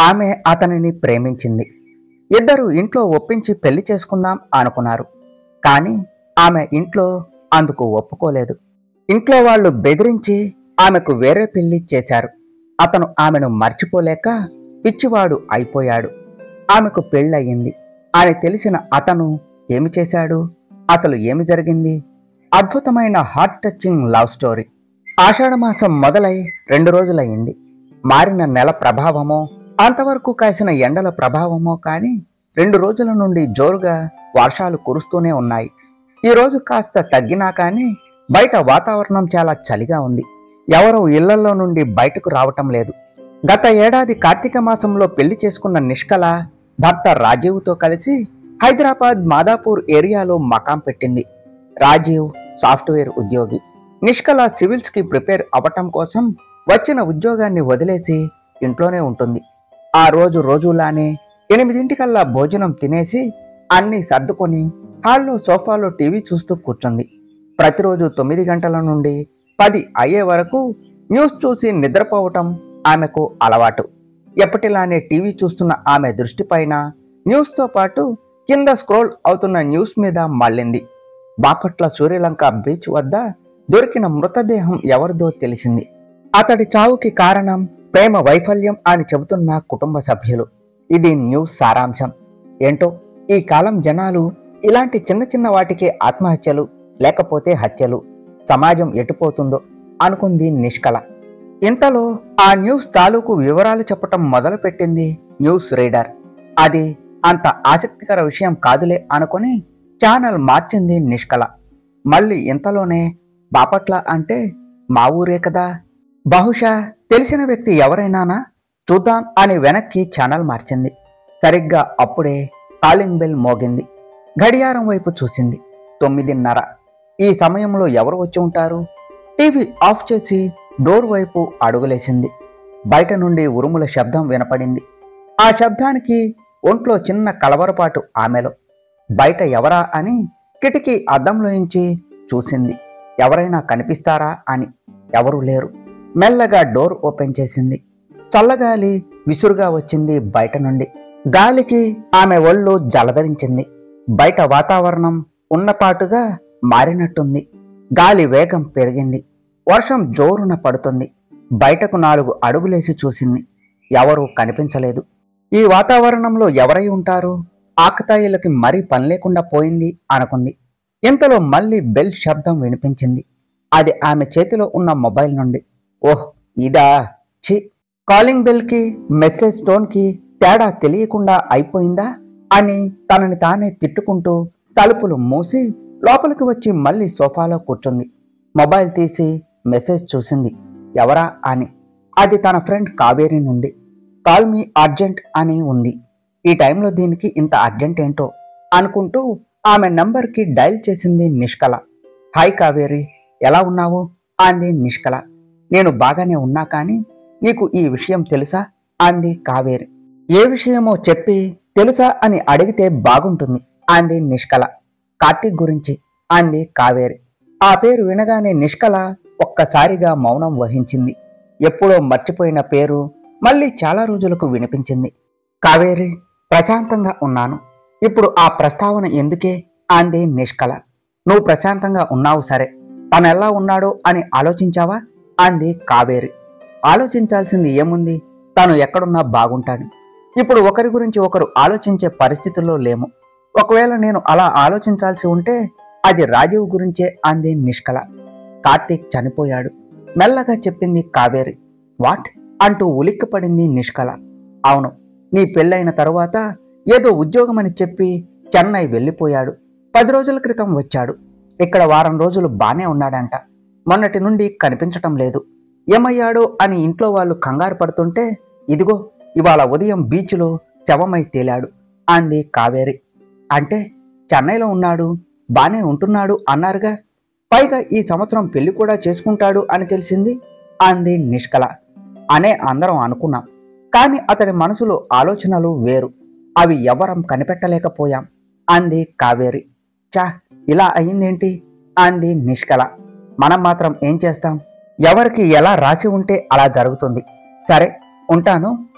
ఆమె అతనిని ప్రేమించింది ఇద్దరు ఇంట్లో ఒప్పించి పెళ్లి చేసుకుందాం అనుకున్నారు కానీ ఆమె ఇంట్లో అందుకు ఒప్పుకోలేదు ఇంట్లో వాళ్ళు బెదిరించి ఆమెకు వేరే పెళ్లి చేశారు అతను ఆమెను మర్చిపోలేక పిచ్చివాడు అయిపోయాడు ఆమెకు పెళ్ళయింది అని తెలిసిన అతను ఏమి చేశాడు అసలు ఏమి జరిగింది అద్భుతమైన హార్ట్ టచింగ్ లవ్ స్టోరీ ఆషాఢమాసం మొదలై రెండు రోజులయ్యింది మారిన నెల ప్రభావమో అంతవరకు కాసిన ఎండల ప్రభావమో కానీ రెండు రోజుల నుండి జోరుగా వర్షాలు కురుస్తూనే ఉన్నాయి ఈ రోజు కాస్త తగ్గినా కానీ బయట వాతావరణం చాలా చలిగా ఉంది ఎవరూ ఇళ్లలో నుండి బయటకు రావటం లేదు గత ఏడాది కార్తీక మాసంలో పెళ్లి చేసుకున్న నిష్కల భర్త రాజీవ్తో కలిసి హైదరాబాద్ మాదాపూర్ ఏరియాలో మకాం పెట్టింది రాజీవ్ సాఫ్ట్వేర్ ఉద్యోగి నిష్కల సివిల్స్కి ప్రిపేర్ అవ్వటం కోసం వచ్చిన ఉద్యోగాన్ని వదిలేసి ఇంట్లోనే ఉంటుంది ఆ రోజు రోజులానే ఎనిమిదింటికల్లా భోజనం తినేసి అన్నీ సర్దుకొని హాల్లో సోఫాలో టీవీ చూస్తూ కూర్చుంది ప్రతిరోజు తొమ్మిది గంటల నుండి పది అయ్యే వరకు న్యూస్ చూసి నిద్రపోవటం ఆమెకు అలవాటు ఎప్పటిలానే టీవీ చూస్తున్న ఆమె దృష్టిపైన న్యూస్తో పాటు కింద స్క్రోల్ అవుతున్న న్యూస్ మీద మళ్ళింది బాపట్ల సూర్యలంక బీచ్ వద్ద దొరికిన మృతదేహం ఎవరిదో తెలిసింది అతడి చావుకి కారణం ప్రేమ వైఫల్యం అని చెబుతున్న కుటుంబ సభ్యులు ఇది న్యూస్ సారాంశం ఏంటో ఈ కాలం జనాలు ఇలాంటి చిన్న చిన్న వాటికే ఆత్మహత్యలు లేకపోతే హత్యలు సమాజం ఎటుపోతుందో అనుకుంది నిష్కల ఇంతలో ఆ న్యూస్ తాలూకు వివరాలు చెప్పటం మొదలుపెట్టింది న్యూస్ రీడర్ అది అంత ఆసక్తికర విషయం కాదులే అనుకుని ఛానల్ మార్చింది నిష్కల మళ్ళీ ఇంతలోనే బాపట్ల అంటే మా ఊరే కదా బహుశా తెలిసిన వ్యక్తి ఎవరైనానా చూద్దాం అని వెనక్కి ఛానల్ మార్చింది సరిగ్గా అప్పుడే కాలింగ్ బెల్ మోగింది గడియారం వైపు చూసింది తొమ్మిదిన్నర ఈ సమయంలో ఎవరు వచ్చి ఉంటారు టీవీ ఆఫ్ చేసి డోర్ వైపు అడుగులేసింది బయట నుండి ఉరుముల శబ్దం వినపడింది ఆ శబ్దానికి ఒంట్లో చిన్న కలవరపాటు ఆమెలో బయట ఎవరా అని కిటికీ అద్దంలోంచి చూసింది ఎవరైనా కనిపిస్తారా అని ఎవరూ లేరు మెల్లగా డోర్ ఓపెన్ చేసింది చల్లగాలి విసురుగా వచ్చింది బయట నుండి గాలికి ఆమె ఒళ్ళు జలధరించింది బయట వాతావరణం ఉన్నపాటుగా మారినట్టుంది గాలి వేగం పెరిగింది వర్షం జోరున పడుతుంది బయటకు నాలుగు అడుగులేసి చూసింది ఎవరూ కనిపించలేదు ఈ వాతావరణంలో ఎవరై ఉంటారు ఆకతాయిలకి మరీ పని లేకుండా పోయింది అనుకుంది ఇంతలో మళ్ళీ బెల్ శబ్దం వినిపించింది అది ఆమె చేతిలో ఉన్న మొబైల్ నుండి ఓహ్ ఇదా ఛీ కాలింగ్ బెల్కి మెసేజ్ టోన్కి తేడా తెలియకుండా అయిపోయిందా అని తనని తానే తిట్టుకుంటూ తలుపులు మూసి లోపలికి వచ్చి మళ్ళీ సోఫాలో కూర్చుంది మొబైల్ తీసి మెసేజ్ చూసింది ఎవరా అని అది తన ఫ్రెండ్ కావేరి నుండి కాల్ మీ అర్జెంట్ అని ఉంది ఈ టైంలో దీనికి ఇంత అర్జెంట్ ఏంటో అనుకుంటూ ఆమె నంబర్కి డయల్ చేసింది నిష్కల హాయ్ కావేరి ఎలా ఉన్నావు అంది నిష్కల నేను బాగానే ఉన్నా కానీ నీకు ఈ విషయం తెలుసా అంది కావేరి ఏ విషయమో చెప్పి తెలుసా అని అడిగితే బాగుంటుంది అంది నిష్కల కార్తీక్ గురించి అంది కావేరి ఆ పేరు వినగానే నిష్కల ఒక్కసారిగా మౌనం వహించింది ఎప్పుడో మర్చిపోయిన పేరు మళ్ళీ చాలా రోజులకు వినిపించింది కావేరి ప్రశాంతంగా ఉన్నాను ఇప్పుడు ఆ ప్రస్తావన ఎందుకే అంది నిష్కల నువ్వు ప్రశాంతంగా ఉన్నావు సరే తను ఎలా ఉన్నాడో అని ఆలోచించావా అంది కావేరి ఆలోచించాల్సింది ఏముంది తను ఎక్కడున్నా బాగుంటాడు ఇప్పుడు ఒకరి గురించి ఒకరు ఆలోచించే పరిస్థితుల్లో లేము ఒకవేళ నేను అలా ఆలోచించాల్సి ఉంటే అది రాజీవ్ గురించే అంది నిష్కల కార్తీక్ చనిపోయాడు మెల్లగా చెప్పింది కావేరి వాట్ అంటూ ఉలిక్కిపడింది నిష్కల అవును నీ పెళ్ళైన తరువాత ఏదో ఉద్యోగమని చెప్పి చెన్నై వెళ్ళిపోయాడు పది రోజుల క్రితం వచ్చాడు ఇక్కడ వారం రోజులు బానే ఉన్నాడంట మొన్నటి నుండి కనిపించటం లేదు ఏమయ్యాడో అని ఇంట్లో వాళ్ళు కంగారు పడుతుంటే ఇదిగో ఇవాళ ఉదయం బీచ్లో శవమై తేలాడు అంది కావేరి అంటే చెన్నైలో ఉన్నాడు బానే ఉంటున్నాడు అన్నారుగా పైగా ఈ సంవత్సరం పెళ్లి కూడా చేసుకుంటాడు అని తెలిసింది అంది నిష్కల అనే అందరం అనుకున్నాం కానీ అతడి మనసులో ఆలోచనలు వేరు అవి ఎవరం కనిపెట్టలేకపోయాం అంది కావేరి చా ఇలా అయిందేంటి అంది నిష్కల మనం మాత్రం ఏం చేస్తాం ఎవరికి ఎలా రాసి ఉంటే అలా జరుగుతుంది సరే ఉంటాను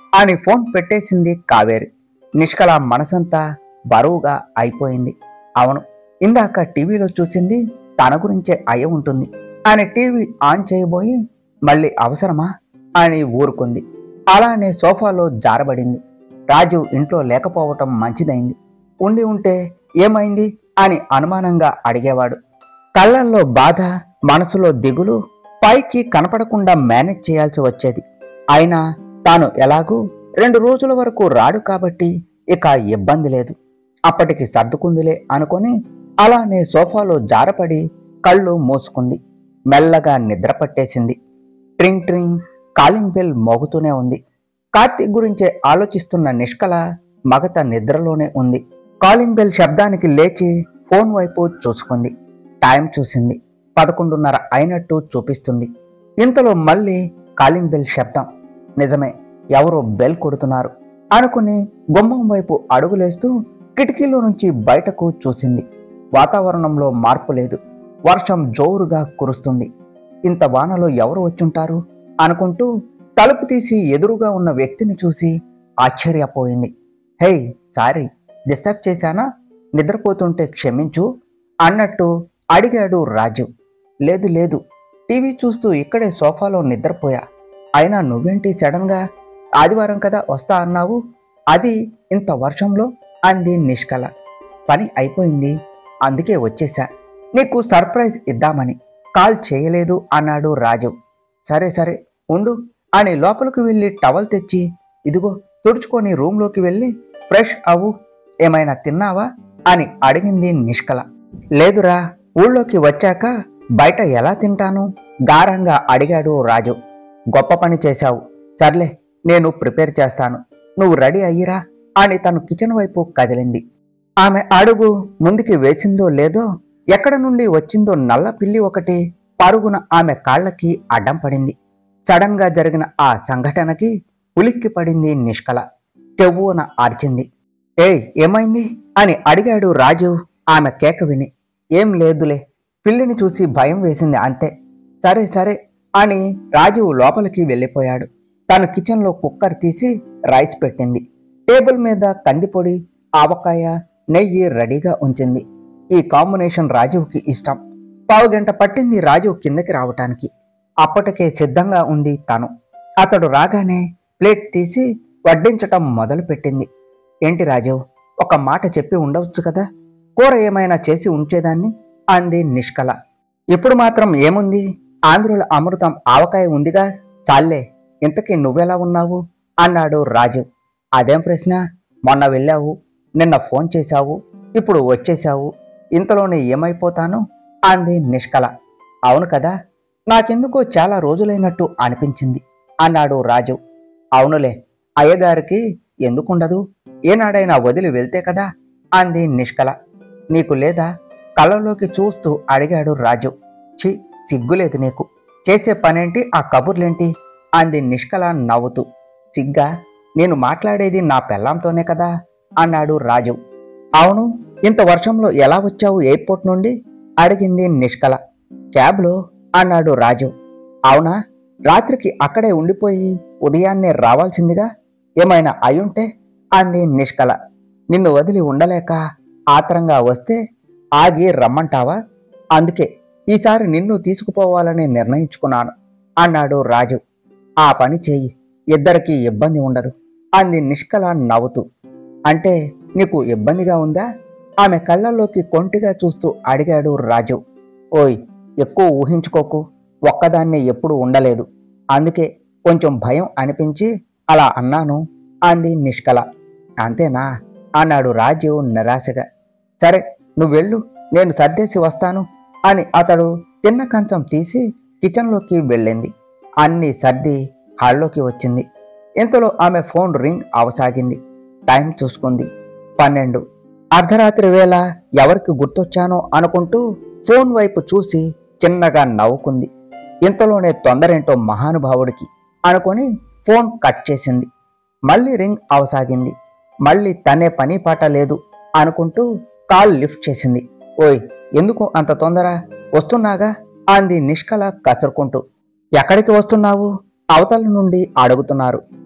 అని ఫోన్ పెట్టేసింది కావేరి నిష్కల మనసంతా బరువుగా అయిపోయింది అవును ఇందాక టీవీలో చూసింది తన గురించే అయి ఉంటుంది అని టీవీ ఆన్ చేయబోయి మళ్ళీ అవసరమా అని ఊరుకుంది అలానే సోఫాలో జారబడింది రాజు ఇంట్లో లేకపోవటం మంచిదైంది ఉండి ఉంటే ఏమైంది అని అనుమానంగా అడిగేవాడు కళ్ళల్లో బాధ మనసులో దిగులు పైకి కనపడకుండా మేనేజ్ చేయాల్సి వచ్చేది అయినా తాను ఎలాగూ రెండు రోజుల వరకు రాడు కాబట్టి ఇక ఇబ్బంది లేదు అప్పటికి సర్దుకుందిలే అనుకొని అలానే సోఫాలో జారపడి కళ్ళు మూసుకుంది మెల్లగా నిద్ర పట్టేసింది ట్రింగ్ ట్రింగ్ కాలింగ్ బెల్ మోగుతూనే ఉంది కార్తీక్ గురించే ఆలోచిస్తున్న నిష్కల మగత నిద్రలోనే ఉంది కాలింగ్ బెల్ శబ్దానికి లేచి ఫోన్ వైపు చూసుకుంది టైం చూసింది పదకొండున్నర అయినట్టు చూపిస్తుంది ఇంతలో మళ్ళీ కాలింగ్ బెల్ శబ్దం నిజమే ఎవరో బెల్ కొడుతున్నారు అనుకుని గుమ్మం వైపు అడుగులేస్తూ కిటికీలో నుంచి బయటకు చూసింది వాతావరణంలో మార్పు లేదు వర్షం జోరుగా కురుస్తుంది ఇంత వానలో ఎవరు వచ్చుంటారు అనుకుంటూ తలుపు తీసి ఎదురుగా ఉన్న వ్యక్తిని చూసి ఆశ్చర్యపోయింది హే సారీ డిస్టర్బ్ చేశానా నిద్రపోతుంటే క్షమించు అన్నట్టు అడిగాడు రాజు లేదు లేదు టీవీ చూస్తూ ఇక్కడే సోఫాలో నిద్రపోయా అయినా నువ్వేంటి సడన్గా ఆదివారం కదా వస్తా అన్నావు అది ఇంత వర్షంలో అంది నిష్కల పని అయిపోయింది అందుకే వచ్చేసా నీకు సర్ప్రైజ్ ఇద్దామని కాల్ చేయలేదు అన్నాడు రాజు సరే సరే ఉండు అని లోపలికి వెళ్ళి టవల్ తెచ్చి ఇదిగో తుడుచుకొని రూమ్లోకి వెళ్ళి ఫ్రెష్ అవ్వు ఏమైనా తిన్నావా అని అడిగింది నిష్కల లేదురా ఊళ్ళోకి వచ్చాక బయట ఎలా తింటాను గారంగా అడిగాడు రాజు గొప్ప పని చేశావు సర్లే నేను ప్రిపేర్ చేస్తాను నువ్వు రెడీ అయ్యిరా అని తను కిచెన్ వైపు కదిలింది ఆమె అడుగు ముందుకి వేసిందో లేదో ఎక్కడ నుండి వచ్చిందో నల్ల పిల్లి ఒకటి పరుగున ఆమె కాళ్ళకి అడ్డం పడింది సడన్ గా జరిగిన ఆ సంఘటనకి ఉలిక్కి పడింది నిష్కల తెవ్వున ఆర్చింది ఏయ్ ఏమైంది అని అడిగాడు రాజు ఆమె కేక విని ఏం లేదులే పిల్లిని చూసి భయం వేసింది అంతే సరే సరే అని రాజు లోపలికి వెళ్ళిపోయాడు తను కిచెన్లో కుక్కర్ తీసి రైస్ పెట్టింది టేబుల్ మీద కందిపొడి ఆవకాయ నెయ్యి రెడీగా ఉంచింది ఈ కాంబినేషన్ రాజుకి ఇష్టం పావు గంట పట్టింది రాజు కిందకి రావటానికి అప్పటికే సిద్ధంగా ఉంది తను అతడు రాగానే ప్లేట్ తీసి వడ్డించటం మొదలుపెట్టింది ఏంటి రాజు ఒక మాట చెప్పి ఉండవచ్చు కదా కూర ఏమైనా చేసి ఉంచేదాన్ని అంది నిష్కల ఇప్పుడు మాత్రం ఏముంది ఆంధ్రుల అమృతం ఆవకాయ ఉందిగా చాలే ఇంతకీ నువ్వెలా ఉన్నావు అన్నాడు రాజు అదేం ప్రశ్న మొన్న వెళ్ళావు నిన్న ఫోన్ చేశావు ఇప్పుడు వచ్చేశావు ఇంతలోనే ఏమైపోతాను అంది నిష్కల అవును కదా నాకెందుకో చాలా రోజులైనట్టు అనిపించింది అన్నాడు రాజు అవునులే అయ్యగారికి ఎందుకుండదు ఏనాడైనా వదిలి వెళ్తే కదా అంది నిష్కల నీకు లేదా కళ్ళలోకి చూస్తూ అడిగాడు రాజు ఛీ సిగ్గులేదు నీకు చేసే పనేంటి ఆ కబుర్లేంటి అంది నిష్కల నవ్వుతూ సిగ్గా నేను మాట్లాడేది నా పెళ్ళాంతోనే కదా అన్నాడు రాజు అవును ఇంత వర్షంలో ఎలా వచ్చావు ఎయిర్పోర్ట్ నుండి అడిగింది నిష్కల క్యాబ్లో అన్నాడు రాజు అవునా రాత్రికి అక్కడే ఉండిపోయి ఉదయాన్నే రావాల్సిందిగా ఏమైనా అయుంటే అంది నిష్కల నిన్ను వదిలి ఉండలేక ఆత్రంగా వస్తే ఆగి రమ్మంటావా అందుకే ఈసారి నిన్ను తీసుకుపోవాలని నిర్ణయించుకున్నాను అన్నాడు రాజు ఆ పని చేయి ఇద్దరికీ ఇబ్బంది ఉండదు అంది నిష్కల నవ్వుతూ అంటే నీకు ఇబ్బందిగా ఉందా ఆమె కళ్ళల్లోకి కొంటిగా చూస్తూ అడిగాడు రాజు ఓయ్ ఎక్కువ ఊహించుకోకు ఒక్కదాన్నే ఎప్పుడు ఉండలేదు అందుకే కొంచెం భయం అనిపించి అలా అన్నాను అంది నిష్కల అంతేనా అన్నాడు రాజు నిరాశగా సరే నువ్వు వెళ్ళు నేను సర్దేసి వస్తాను అని అతడు తిన్న కంచం తీసి కిచెన్లోకి వెళ్ళింది అన్ని సర్ది హాల్లోకి వచ్చింది ఇంతలో ఆమె ఫోన్ రింగ్ అవసాగింది టైం చూసుకుంది పన్నెండు అర్ధరాత్రి వేళ ఎవరికి గుర్తొచ్చానో అనుకుంటూ ఫోన్ వైపు చూసి చిన్నగా నవ్వుకుంది ఇంతలోనే తొందరేంటో మహానుభావుడికి అనుకొని ఫోన్ కట్ చేసింది మళ్ళీ రింగ్ అవసాగింది మళ్ళీ తనే పని పాట లేదు అనుకుంటూ కాల్ లిఫ్ట్ చేసింది ఓయ్ ఎందుకు అంత తొందర వస్తున్నాగా అంది నిష్కల కసురుకుంటూ ఎక్కడికి వస్తున్నావు అవతల నుండి అడుగుతున్నారు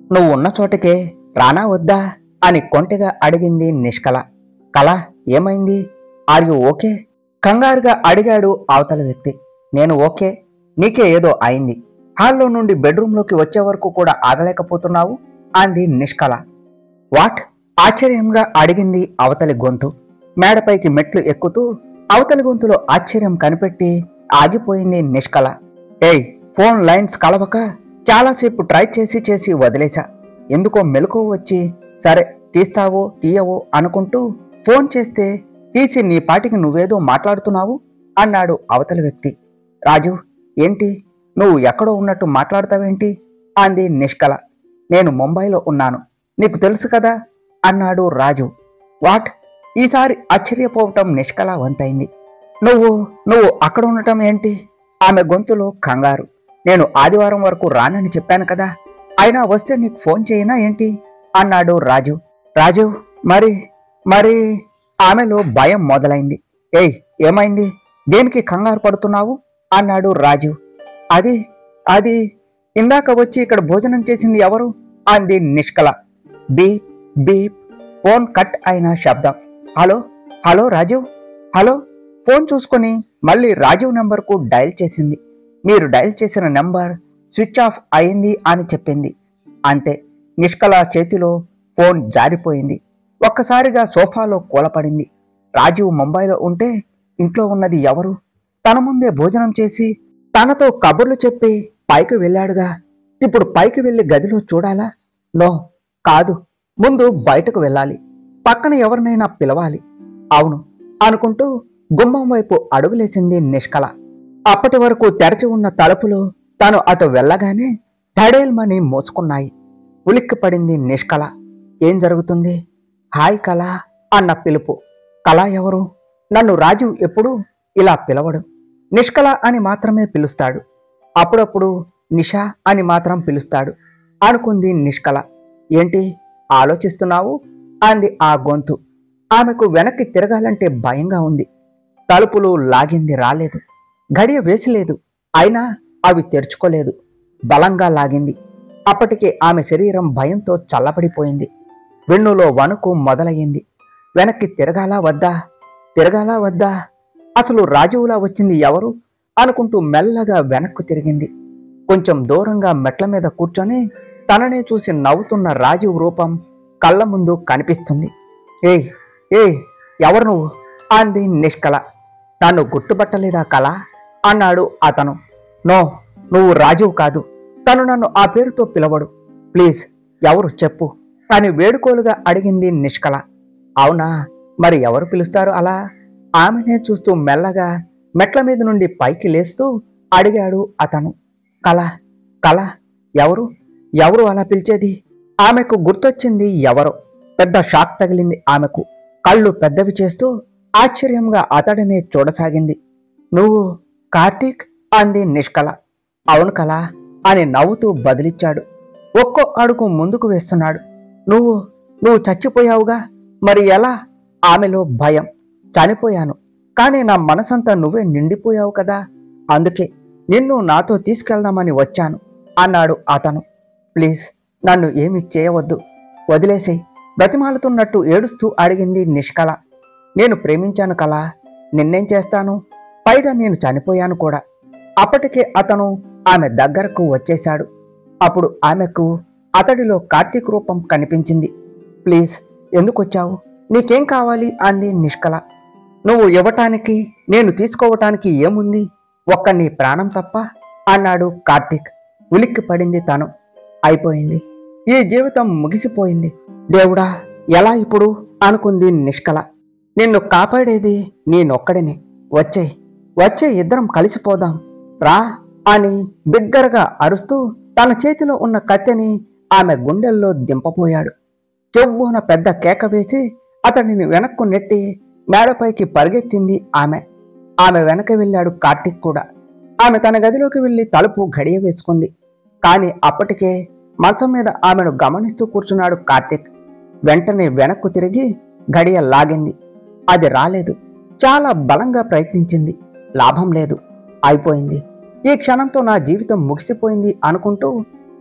నువ్వు ఉన్న చోటకే రానా వద్దా అని కొంటెగా అడిగింది నిష్కల కళ ఏమైంది ఆర్ యు ఓకే కంగారుగా అడిగాడు అవతల వ్యక్తి నేను ఓకే నీకే ఏదో అయింది హాల్లో నుండి బెడ్రూమ్లోకి వచ్చే వరకు కూడా ఆగలేకపోతున్నావు అంది నిష్కల వాట్ ఆశ్చర్యంగా అడిగింది అవతలి గొంతు మేడపైకి మెట్లు ఎక్కుతూ అవతలి గొంతులో ఆశ్చర్యం కనిపెట్టి ఆగిపోయింది నిష్కల ఏయ్ ఫోన్ లైన్స్ కలవక చాలాసేపు ట్రై చేసి చేసి వదిలేశా ఎందుకో మెలకు వచ్చి సరే తీస్తావో తీయవో అనుకుంటూ ఫోన్ చేస్తే తీసి నీ పాటికి నువ్వేదో మాట్లాడుతున్నావు అన్నాడు అవతలి వ్యక్తి రాజు ఏంటి నువ్వు ఎక్కడో ఉన్నట్టు మాట్లాడతావేంటి అంది నిష్కల నేను ముంబైలో ఉన్నాను నీకు తెలుసు కదా అన్నాడు రాజు వాట్ ఈసారి ఆశ్చర్యపోవటం నిష్కల వంతైంది నువ్వు నువ్వు అక్కడ ఉండటం ఏంటి ఆమె గొంతులో కంగారు నేను ఆదివారం వరకు రానని చెప్పాను కదా అయినా వస్తే నీకు ఫోన్ చేయనా ఏంటి అన్నాడు రాజు రాజు మరి మరి ఆమెలో భయం మొదలైంది ఏయ్ ఏమైంది దేనికి కంగారు పడుతున్నావు అన్నాడు రాజు అది అది ఇందాక వచ్చి ఇక్కడ భోజనం చేసింది ఎవరు అంది Nishkala beep beep phone cut అయిన శబ్దం hello hello Raju hello phone చూసుకొని మళ్ళీ రాజీవ్ నెంబర్కు డయల్ చేసింది మీరు డయల్ చేసిన నెంబర్ స్విచ్ ఆఫ్ అయింది అని చెప్పింది అంతే నిష్కల చేతిలో ఫోన్ జారిపోయింది ఒక్కసారిగా సోఫాలో కూలపడింది రాజీవ్ ముంబైలో ఉంటే ఇంట్లో ఉన్నది ఎవరు తన ముందే భోజనం చేసి తనతో కబుర్లు చెప్పి పైకి వెళ్ళాడుగా ఇప్పుడు పైకి వెళ్ళి గదిలో చూడాలా నో కాదు ముందు బయటకు వెళ్ళాలి పక్కన ఎవరినైనా పిలవాలి అవును అనుకుంటూ గుమ్మం వైపు అడుగులేసింది నిష్కల అప్పటి వరకు తెరచి ఉన్న తలుపులు తను అటు వెళ్ళగానే ధడేల్మని మోసుకున్నాయి ఉలిక్కి పడింది నిష్కల ఏం జరుగుతుంది హాయ్ కళ అన్న పిలుపు కళ ఎవరు నన్ను రాజు ఎప్పుడు ఇలా పిలవడు నిష్కల అని మాత్రమే పిలుస్తాడు అప్పుడప్పుడు నిషా అని మాత్రం పిలుస్తాడు అనుకుంది నిష్కల ఏంటి ఆలోచిస్తున్నావు అంది ఆ గొంతు ఆమెకు వెనక్కి తిరగాలంటే భయంగా ఉంది తలుపులు లాగింది రాలేదు గడియ వేసిలేదు అయినా అవి తెరుచుకోలేదు బలంగా లాగింది అప్పటికే ఆమె శరీరం భయంతో చల్లబడిపోయింది వెన్నులో వణుకు మొదలయ్యింది వెనక్కి తిరగాలా వద్దా తిరగాలా వద్దా అసలు రాజువులా వచ్చింది ఎవరు అనుకుంటూ మెల్లగా వెనక్కు తిరిగింది కొంచెం దూరంగా మెట్ల మీద కూర్చొని తననే చూసి నవ్వుతున్న రాజీవ్ రూపం కళ్ళ ముందు కనిపిస్తుంది ఏయ్ ఏయ్ ఎవరు నువ్వు అంది నిష్కల నన్ను గుర్తుపట్టలేదా కళ అన్నాడు అతను నో నువ్వు రాజీవ్ కాదు తను నన్ను ఆ పేరుతో పిలవడు ప్లీజ్ ఎవరు చెప్పు అని వేడుకోలుగా అడిగింది నిష్కల అవునా మరి ఎవరు పిలుస్తారు అలా ఆమెనే చూస్తూ మెల్లగా మెట్ల మీద నుండి పైకి లేస్తూ అడిగాడు అతను కళ కళ ఎవరు ఎవరు అలా పిలిచేది ఆమెకు గుర్తొచ్చింది ఎవరో పెద్ద షాక్ తగిలింది ఆమెకు కళ్ళు పెద్దవి చేస్తూ ఆశ్చర్యంగా అతడినే చూడసాగింది నువ్వు కార్తీక్ అంది నిష్కల అవును కళ అని నవ్వుతూ బదిలిచ్చాడు ఒక్కో అడుగు ముందుకు వేస్తున్నాడు నువ్వు నువ్వు చచ్చిపోయావుగా మరి ఎలా ఆమెలో భయం చనిపోయాను కానీ నా మనసంతా నువ్వే నిండిపోయావు కదా అందుకే నిన్ను నాతో తీసుకెళ్దామని వచ్చాను అన్నాడు అతను ప్లీజ్ నన్ను ఏమి చేయవద్దు వదిలేసేయ్ బ్రతిమాలుతున్నట్టు ఏడుస్తూ అడిగింది నిష్కల నేను ప్రేమించాను కలా నిన్నేం చేస్తాను పైగా నేను చనిపోయాను కూడా అప్పటికే అతను ఆమె దగ్గరకు వచ్చేశాడు అప్పుడు ఆమెకు అతడిలో కార్తీక్ రూపం కనిపించింది ప్లీజ్ ఎందుకు వచ్చావు నీకేం కావాలి అంది నిష్కల నువ్వు ఇవ్వటానికి నేను తీసుకోవటానికి ఏముంది ఒక్క నీ ప్రాణం తప్ప అన్నాడు కార్తీక్ ఉలిక్కి పడింది తను అయిపోయింది ఈ జీవితం ముగిసిపోయింది దేవుడా ఎలా ఇప్పుడు అనుకుంది నిష్కల నిన్ను కాపాడేది నేనొక్కడిని వచ్చే వచ్చే ఇద్దరం కలిసిపోదాం రా అని బిగ్గరగా అరుస్తూ తన చేతిలో ఉన్న కత్తెని ఆమె గుండెల్లో దింపపోయాడు చెవ్వున పెద్ద కేక వేసి అతడిని వెనక్కు నెట్టి మేడపైకి పరిగెత్తింది ఆమె ఆమె వెనక వెళ్ళాడు కార్తీక్ కూడా ఆమె తన గదిలోకి వెళ్ళి తలుపు గడియ వేసుకుంది కానీ అప్పటికే మంచం మీద ఆమెను గమనిస్తూ కూర్చున్నాడు కార్తీక్ వెంటనే వెనక్కు తిరిగి గడియ లాగింది అది రాలేదు చాలా బలంగా ప్రయత్నించింది లాభం లేదు అయిపోయింది ఈ క్షణంతో నా జీవితం ముగిసిపోయింది అనుకుంటూ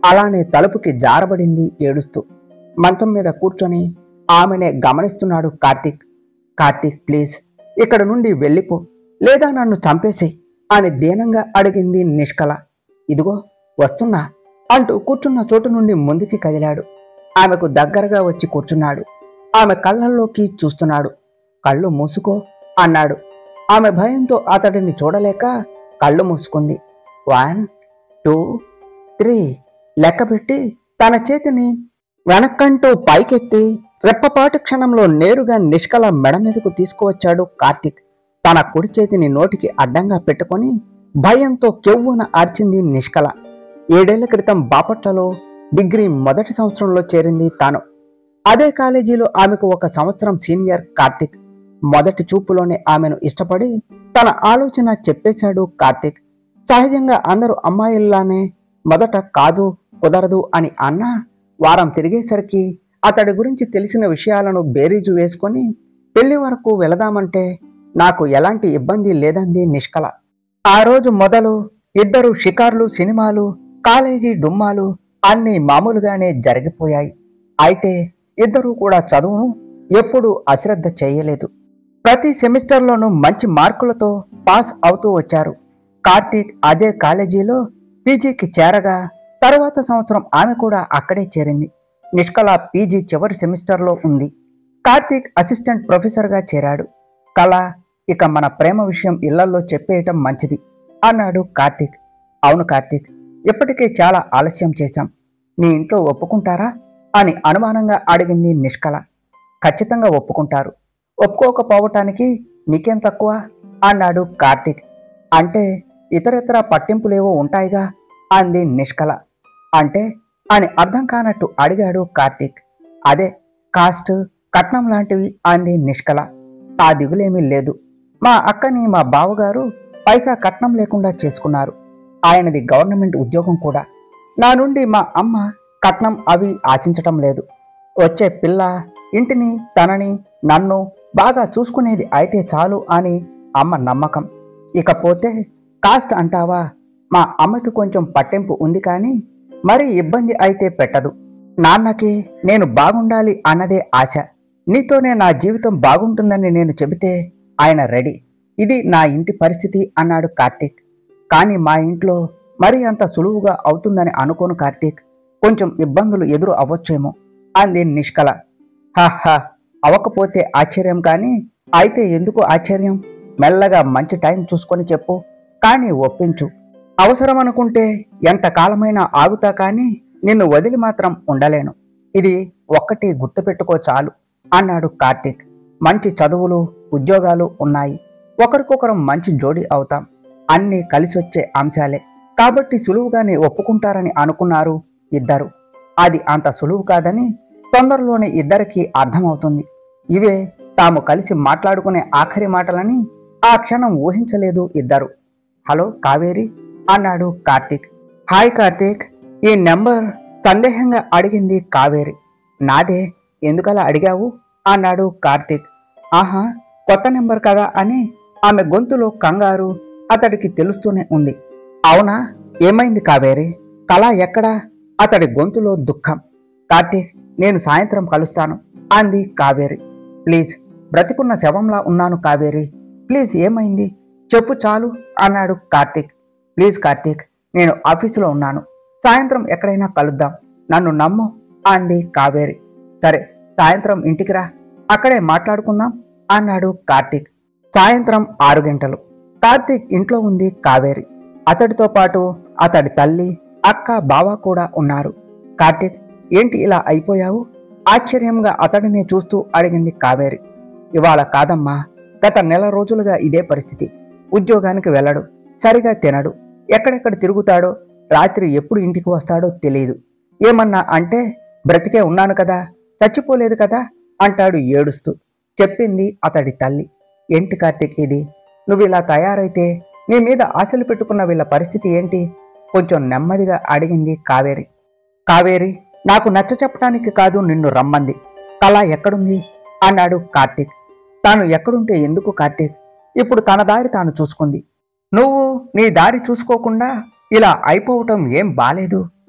అలానే తలుపుకి జారబడింది ఏడుస్తూ మంచం మీద కూర్చొని ఆమెనే గమనిస్తున్నాడు కార్తీక్ కార్తీక్ ప్లీజ్ ఇక్కడ నుండి వెళ్ళిపో లేదా నన్ను చంపేసి అని దీనంగా అడిగింది నిష్కల ఇదిగో వస్తున్నా అంటూ కూర్చున్న చోటు నుండి ముందుకి కదిలాడు ఆమెకు దగ్గరగా వచ్చి కూర్చున్నాడు ఆమె కళ్ళల్లోకి చూస్తున్నాడు కళ్ళు మూసుకో అన్నాడు ఆమె భయంతో అతడిని చూడలేక కళ్ళు మూసుకుంది వన్ టూ త్రీ లెక్కపెట్టి తన చేతిని వెనక్కంటూ పైకెత్తి రెప్పపాటు క్షణంలో నేరుగా నిష్కల మెడ మీదకు తీసుకువచ్చాడు కార్తీక్ తన కుడి చేతిని నోటికి అడ్డంగా పెట్టుకొని భయంతో కెవ్వున అర్చింది నిష్కల ఏడేళ్ల క్రితం బాపట్లలో డిగ్రీ మొదటి సంవత్సరంలో చేరింది తాను అదే కాలేజీలో ఆమెకు ఒక సంవత్సరం సీనియర్ కార్తీక్ మొదటి చూపులోనే ఆమెను ఇష్టపడి తన ఆలోచన చెప్పేశాడు కార్తీక్ సహజంగా అందరూ అమ్మాయిల్లానే మొదట కాదు కుదరదు అని అన్నా వారం తిరిగేసరికి అతడి గురించి తెలిసిన విషయాలను బేరీజు వేసుకొని పెళ్లి వరకు వెళదామంటే నాకు ఎలాంటి ఇబ్బంది లేదంది నిష్కల ఆ రోజు మొదలు ఇద్దరు షికార్లు సినిమాలు కాలేజీ డుమ్మాలు అన్నీ మామూలుగానే జరిగిపోయాయి అయితే ఇద్దరూ కూడా చదువును ఎప్పుడూ అశ్రద్ధ చేయలేదు ప్రతి సెమిస్టర్లోనూ మంచి మార్కులతో పాస్ అవుతూ వచ్చారు కార్తీక్ అదే కాలేజీలో పీజీకి చేరగా తర్వాత సంవత్సరం ఆమె కూడా అక్కడే చేరింది నిష్కల పీజీ చివరి సెమిస్టర్లో ఉంది కార్తీక్ అసిస్టెంట్ ప్రొఫెసర్గా చేరాడు కళ ఇక మన ప్రేమ విషయం ఇళ్లలో చెప్పేయటం మంచిది అన్నాడు కార్తీక్ అవును కార్తీక్ ఇప్పటికే చాలా ఆలస్యం చేశాం మీ ఇంట్లో ఒప్పుకుంటారా అని అనుమానంగా అడిగింది నిష్కల ఖచ్చితంగా ఒప్పుకుంటారు ఒప్పుకోకపోవటానికి నీకేం తక్కువ అన్నాడు కార్తీక్ అంటే ఇతరితర పట్టింపులేవో ఉంటాయిగా అంది నిష్కల అంటే అని అర్థం కానట్టు అడిగాడు కార్తీక్ అదే కాస్ట్ కట్నం లాంటివి అంది నిష్కల ఆ దిగులేమీ లేదు మా అక్కని మా బావగారు పైసా కట్నం లేకుండా చేసుకున్నారు ఆయనది గవర్నమెంట్ ఉద్యోగం కూడా నా నుండి మా అమ్మ కట్నం అవి ఆశించటం లేదు వచ్చే పిల్ల ఇంటిని తనని నన్ను బాగా చూసుకునేది అయితే చాలు అని అమ్మ నమ్మకం ఇకపోతే కాస్ట్ అంటావా మా అమ్మకి కొంచెం పట్టింపు ఉంది కానీ మరి ఇబ్బంది అయితే పెట్టదు నాన్నకి నేను బాగుండాలి అన్నదే ఆశ నీతోనే నా జీవితం బాగుంటుందని నేను చెబితే ఆయన రెడీ ఇది నా ఇంటి పరిస్థితి అన్నాడు కార్తీక్ కానీ మా ఇంట్లో మరి అంత సులువుగా అవుతుందని అనుకోను కార్తీక్ కొంచెం ఇబ్బందులు ఎదురు అవ్వచ్చేమో అంది నిష్కల హహ అవ్వకపోతే ఆశ్చర్యం కానీ అయితే ఎందుకు ఆశ్చర్యం మెల్లగా మంచి టైం చూసుకొని చెప్పు కానీ ఒప్పించు అవసరం అనుకుంటే ఎంతకాలమైనా ఆగుతా కానీ నిన్ను వదిలి మాత్రం ఉండలేను ఇది ఒక్కటి గుర్తుపెట్టుకో చాలు అన్నాడు కార్తీక్ మంచి చదువులు ఉద్యోగాలు ఉన్నాయి ఒకరికొకరం మంచి జోడి అవుతాం అన్నీ కలిసొచ్చే అంశాలే కాబట్టి సులువుగానే ఒప్పుకుంటారని అనుకున్నారు ఇద్దరు అది అంత సులువు కాదని తొందరలోనే ఇద్దరికీ అర్థమవుతుంది ఇవే తాము కలిసి మాట్లాడుకునే ఆఖరి మాటలని ఆ క్షణం ఊహించలేదు ఇద్దరు హలో కావేరి అన్నాడు కార్తీక్ హాయ్ కార్తీక్ ఈ నెంబర్ సందేహంగా అడిగింది కావేరి నాదే ఎందుకలా అడిగావు అన్నాడు కార్తీక్ ఆహా కొత్త నెంబర్ కదా అని ఆమె గొంతులో కంగారు అతడికి తెలుస్తూనే ఉంది అవునా ఏమైంది కావేరి కళ ఎక్కడా అతడి గొంతులో దుఃఖం కార్తీక్ నేను సాయంత్రం కలుస్తాను అంది కావేరి ప్లీజ్ బ్రతికున్న శవంలా ఉన్నాను కావేరి ప్లీజ్ ఏమైంది చెప్పు చాలు అన్నాడు కార్తీక్ ప్లీజ్ కార్తీక్ నేను ఆఫీసులో ఉన్నాను సాయంత్రం ఎక్కడైనా కలుద్దాం నన్ను నమ్ము అంది కావేరి సరే సాయంత్రం ఇంటికి రా అక్కడే మాట్లాడుకుందాం అన్నాడు కార్తీక్ సాయంత్రం ఆరు గంటలు కార్తీక్ ఇంట్లో ఉంది కావేరి అతడితో పాటు అతడి తల్లి అక్క బావ కూడా ఉన్నారు కార్తీక్ ఏంటి ఇలా అయిపోయావు ఆశ్చర్యంగా అతడిని చూస్తూ అడిగింది కావేరి ఇవాళ కాదమ్మా గత నెల రోజులుగా ఇదే పరిస్థితి ఉద్యోగానికి వెళ్ళడు సరిగా తినడు ఎక్కడెక్కడ తిరుగుతాడో రాత్రి ఎప్పుడు ఇంటికి వస్తాడో తెలియదు ఏమన్నా అంటే బ్రతికే ఉన్నాను కదా చచ్చిపోలేదు కదా అంటాడు ఏడుస్తూ చెప్పింది అతడి తల్లి ఏంటి కార్తీక్ ఇది నువ్వు ఇలా తయారైతే నీ మీద ఆశలు పెట్టుకున్న వీళ్ళ పరిస్థితి ఏంటి కొంచెం నెమ్మదిగా అడిగింది కావేరి కావేరి నాకు నచ్చ చెప్పడానికి కాదు నిన్ను రమ్మంది కళ ఎక్కడుంది అన్నాడు కార్తీక్ తాను ఎక్కడుంటే ఎందుకు కార్తీక్ ఇప్పుడు తన దారి తాను చూసుకుంది నువ్వు నీ దారి చూసుకోకుండా ఇలా అయిపోవటం ఏం బాలేదు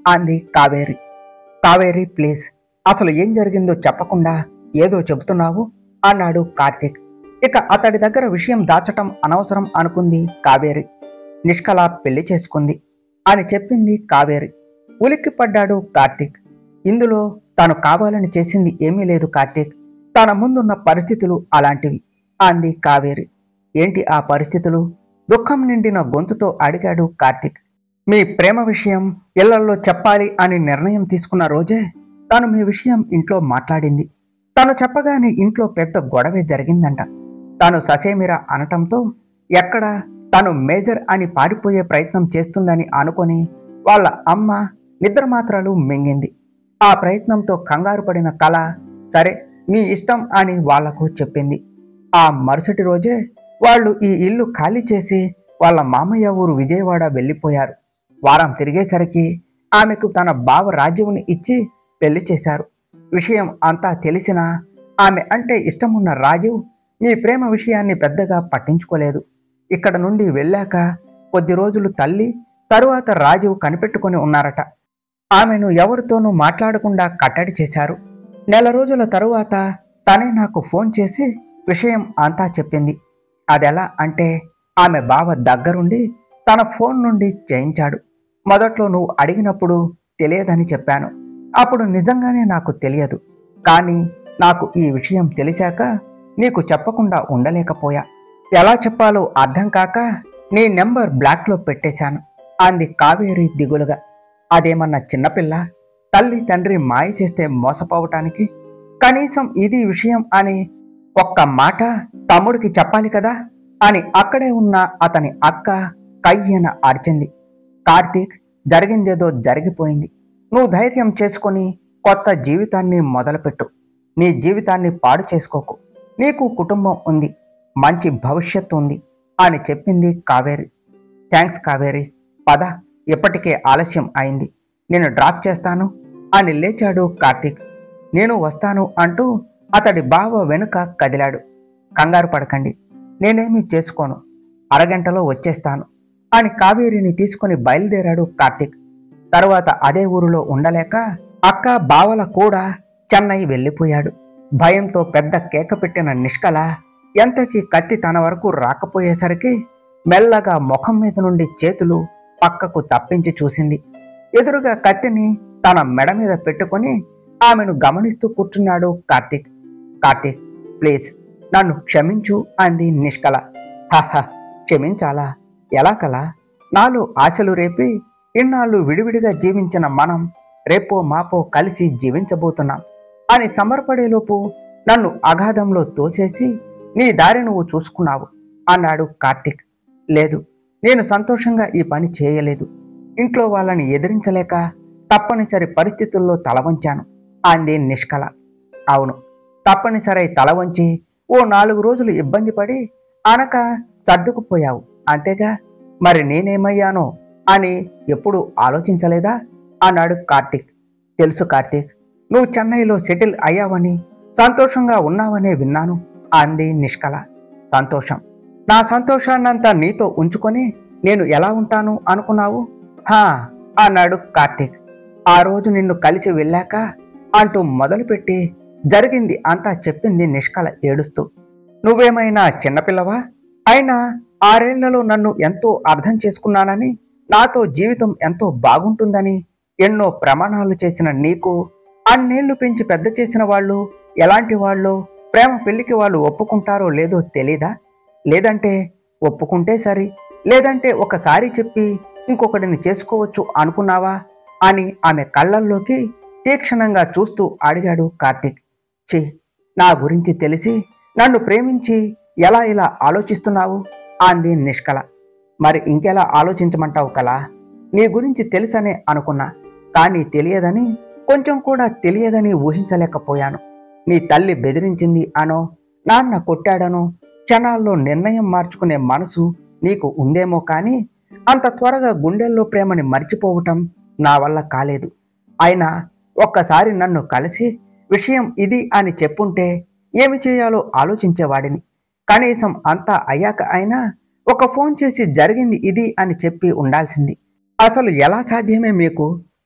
అంది కావేరి కావేరి ప్లీజ్ అసలు ఏం జరిగిందో చెప్పకుండా ఏదో చెబుతున్నావు అన్నాడు కార్తీక్ ఇక అతడి దగ్గర విషయం దాచటం అనవసరం అనుకుంది కావేరి నిష్కళ పెళ్లి చేసుకుంది అని చెప్పింది కావేరి ఉలిక్కిపడ్డాడు కార్తీక్ ఇందులో తాను కావాలని చేసింది ఏమీ లేదు కార్తీక్ తన ముందున్న పరిస్థితులు అలాంటివి అంది కావేరి ఏంటి ఆ పరిస్థితులు దుఃఖం నిండిన గొంతుతో అడిగాడు కార్తీక్ మీ ప్రేమ విషయం ఇళ్లల్లో చెప్పాలి అని నిర్ణయం తీసుకున్న రోజే తను మీ విషయం ఇంట్లో మాట్లాడింది తను చెప్పగానే ఇంట్లో పెద్ద గొడవే జరిగిందంట తను ససేమిరా అనటంతో ఎక్కడ తను మేజర్ అని పారిపోయే ప్రయత్నం చేస్తుందని అనుకొని వాళ్ళ అమ్మ నిద్రమాత్రలు మింగింది ఆ ప్రయత్నంతో కంగారు పడిన కళ సరే మీ ఇష్టం అని వాళ్లకు చెప్పింది ఆ మరుసటి రోజే వాళ్ళు ఈ ఇల్లు ఖాళీ చేసి వాళ్ళ మామయ్య ఊరు విజయవాడ వెళ్ళిపోయారు వారం తిరిగేసరికి ఆమెకు తన బావ రాజ్యముని ఇచ్చి పెళ్లి చేశారు విషయం అంతా తెలిసినా ఆమె అంటే ఇష్టమున్న రాజు మీ ప్రేమ విషయాన్ని పెద్దగా పట్టించుకోలేదు ఇక్కడ నుండి వెళ్ళాక కొద్ది రోజులు తల్లి తరువాత రాజు కనిపెట్టుకొని ఉన్నారట ఆమెను ఎవరితోనూ మాట్లాడకుండా కట్టడి చేశారు నెల రోజుల తరువాత తనే నాకు ఫోన్ చేసి విషయం అంతా చెప్పింది అదెలా అంటే ఆమె బావ దగ్గరుండి తన ఫోన్ నుండి చేయించాడు మొదట్లో నువ్వు అడిగినప్పుడు తెలియదని చెప్పాను అప్పుడు నిజంగానే నాకు తెలియదు కానీ నాకు ఈ విషయం తెలిసాక నీకు చెప్పకుండా ఉండలేకపోయా ఎలా చెప్పాలో అర్థం కాక నీ నెంబర్ బ్లాక్లో పెట్టేశాను అంది కావేరి దిగులుగా అదేమన్నా చిన్నపిల్ల తల్లి తండ్రి మాయ చేస్తే మోసపోవటానికి కనీసం ఇది విషయం అని ఒక్క మాట తమ్ముడికి చెప్పాలి కదా అని అక్కడే ఉన్న అతని అక్క కయ్యన అరిచింది కార్తీక్ జరిగిందేదో జరిగిపోయింది నువ్వు ధైర్యం చేసుకొని కొత్త జీవితాన్ని మొదలుపెట్టు నీ జీవితాన్ని పాడు చేసుకోకు నీకు కుటుంబం ఉంది మంచి భవిష్యత్తు ఉంది అని చెప్పింది కావేరి థ్యాంక్స్ కావేరి పద ఇప్పటికే ఆలస్యం అయింది నేను డ్రాప్ చేస్తాను అని లేచాడు కార్తీక్ నేను వస్తాను అంటూ అతడి బావ వెనుక కదిలాడు కంగారు పడకండి నేనేమీ చేసుకోను అరగంటలో వచ్చేస్తాను అని కావేరిని తీసుకుని బయలుదేరాడు కార్తీక్ తరువాత అదే ఊరిలో ఉండలేక అక్క బావల కూడా చెన్నై వెళ్ళిపోయాడు భయంతో పెద్ద కేక పెట్టిన నిష్కల ఎంతకీ కత్తి తన వరకు రాకపోయేసరికి మెల్లగా ముఖం మీద నుండి చేతులు పక్కకు తప్పించి చూసింది ఎదురుగా కత్తిని తన మెడ మీద పెట్టుకొని ఆమెను గమనిస్తూ కూర్చున్నాడు కార్తీక్ కార్తీక్ ప్లీజ్ నన్ను క్షమించు అంది నిష్కల హహ క్షమించాలా ఎలా కలా నాలో ఆశలు రేపి ఇన్నాళ్ళు విడివిడిగా జీవించిన మనం రేపో మాపో కలిసి జీవించబోతున్నాం అని సమర్పడేలోపు నన్ను అగాధంలో తోసేసి నీ దారి నువ్వు చూసుకున్నావు అన్నాడు కార్తీక్ లేదు నేను సంతోషంగా ఈ పని చేయలేదు ఇంట్లో వాళ్ళని ఎదిరించలేక తప్పనిసరి పరిస్థితుల్లో తల వంచాను అంది నిష్కల అవును తప్పనిసరి తల వంచి ఓ నాలుగు రోజులు ఇబ్బంది పడి అనక సర్దుకుపోయావు అంతేగా మరి నేనేమయ్యానో అని ఎప్పుడు ఆలోచించలేదా అన్నాడు కార్తీక్ తెలుసు కార్తీక్ నువ్వు చెన్నైలో సెటిల్ అయ్యావని సంతోషంగా ఉన్నావనే విన్నాను అంది నిష్కల సంతోషం నా సంతోషాన్నంతా నీతో ఉంచుకొని నేను ఎలా ఉంటాను అనుకున్నావు హా అన్నాడు కార్తీక్ ఆ రోజు నిన్ను కలిసి వెళ్ళాక అంటూ మొదలుపెట్టి జరిగింది అంతా చెప్పింది నిష్కల ఏడుస్తూ నువ్వేమైనా చిన్నపిల్లవా అయినా ఆరేళ్లలో నన్ను ఎంతో అర్థం చేసుకున్నానని నాతో జీవితం ఎంతో బాగుంటుందని ఎన్నో ప్రమాణాలు చేసిన నీకు అన్నేళ్లు పెంచి పెద్ద చేసిన వాళ్ళు ఎలాంటి వాళ్ళు ప్రేమ పెళ్లికి వాళ్ళు ఒప్పుకుంటారో లేదో తెలీదా లేదంటే ఒప్పుకుంటే సరి లేదంటే ఒకసారి చెప్పి ఇంకొకటిని చేసుకోవచ్చు అనుకున్నావా అని ఆమె కళ్ళల్లోకి తీక్షణంగా చూస్తూ అడిగాడు కార్తీక్ ఛీ నా గురించి తెలిసి నన్ను ప్రేమించి ఎలా ఇలా ఆలోచిస్తున్నావు అంది నిష్కల మరి ఇంకెలా ఆలోచించమంటావు కలా నీ గురించి తెలుసనే అనుకున్నా కానీ తెలియదని కొంచెం కూడా తెలియదని ఊహించలేకపోయాను నీ తల్లి బెదిరించింది అనో నాన్న కొట్టాడనో క్షణాల్లో నిర్ణయం మార్చుకునే మనసు నీకు ఉందేమో కానీ అంత త్వరగా గుండెల్లో ప్రేమని మర్చిపోవటం నా వల్ల కాలేదు అయినా ఒక్కసారి నన్ను కలిసి విషయం ఇది అని చెప్పుంటే ఏమి చేయాలో ఆలోచించేవాడిని కనీసం అంతా అయ్యాక అయినా ఒక ఫోన్ చేసి జరిగింది ఇది అని చెప్పి ఉండాల్సింది అసలు ఎలా సాధ్యమే మీకు